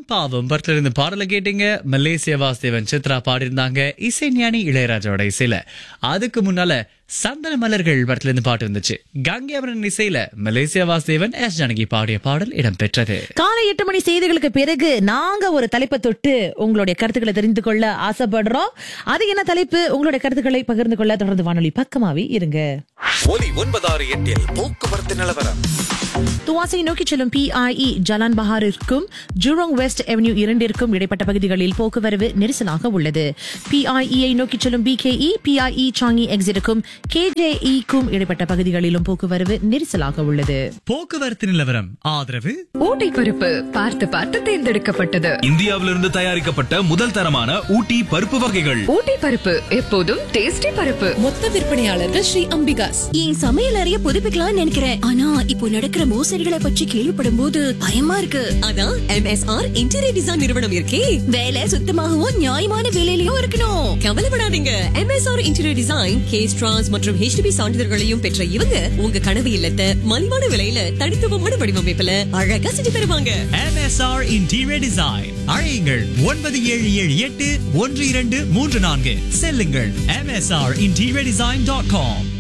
பாவம் படத்துல இருந்து பாடலை கேட்டீங்க மலேசிய வாசுதேவன் சித்ரா பாடியிருந்தாங்க இசைஞானி இளையராஜாவோட இசையில அதுக்கு முன்னால சந்தன மலர்கள் படத்துல இருந்து பாட்டு வந்துச்சு கங்கை அமரன் இசையில மலேசிய வாசுதேவன் எஸ் ஜானகி பாடிய பாடல் இடம்பெற்றது காலை எட்டு மணி செய்திகளுக்கு பிறகு நாங்க ஒரு தலைப்பை தொட்டு உங்களுடைய கருத்துக்களை தெரிந்து கொள்ள ஆசைப்படுறோம் அது என்ன தலைப்பு உங்களுடைய கருத்துக்களை பகிர்ந்து கொள்ள தொடர்ந்து வானொலி பக்கமாவே இருங்க ஒலி ஒன்பதாறு எட்டில் போக்குவரத்து நிலவரம் துவாசை நோக்கி செல்லும் பிஐஇ ஜலான் பஹாரிற்கும் ஜூரோங் வெஸ்ட் அவென்யூ இரண்டிற்கும் இடைப்பட்ட பகுதிகளில் போக்குவரவு நெரிசலாக உள்ளது பிஐஇயை நோக்கி செல்லும் பிகேஇ பிஐஇ சாங்கி எக்ஸிட்டுக்கும் கேஜேஇக்கும் இடைப்பட்ட பகுதிகளிலும் போக்குவரவு நெரிசலாக உள்ளது போக்குவரத்து நிலவரம் ஆதரவு ஊட்டி பருப்பு பார்த்து பார்த்து தேர்ந்தெடுக்கப்பட்டது இந்தியாவிலிருந்து தயாரிக்கப்பட்ட முதல் தரமான ஊட்டி பருப்பு வகைகள் ஊட்டி பருப்பு எப்போதும் டேஸ்டி பருப்பு மொத்த விற்பனையாளர்கள் ஸ்ரீ அம்பிகாஸ் என் சமையல் அறைய புதுப்பிக்கலாம்னு நினைக்கிறேன் ஆனா இப்போ நடக்கிற மோசடிகளை பற்றி கேள்விப்படும் போது பயமா இருக்கு அதான் எம்எஸ்ஆர் இன்டீரியர் டிசைன் நிறுவனம் இருக்கே வேலை சுத்தமாகவும் நியாயமான விலையிலயும் இருக்கணும் கவலைப்படாதீங்க MSR interior design CaseTrust மற்றும் ஹெச்டிபி சான்றிதழ்களையும் பெற்ற இவங்க உங்க கனவு இல்லத்தை மலிவான விலையில தனித்துவமான வடிவமைப்புல அழகா செஞ்சு தருவாங்க MSR இன்டீரியர் டிசைன் அழையுங்கள் ஒன்பது ஏழு ஏழு எட்டு ஒன்று இரண்டு மூன்று நான்கு செல்லுங்கள் MSR interior design dot com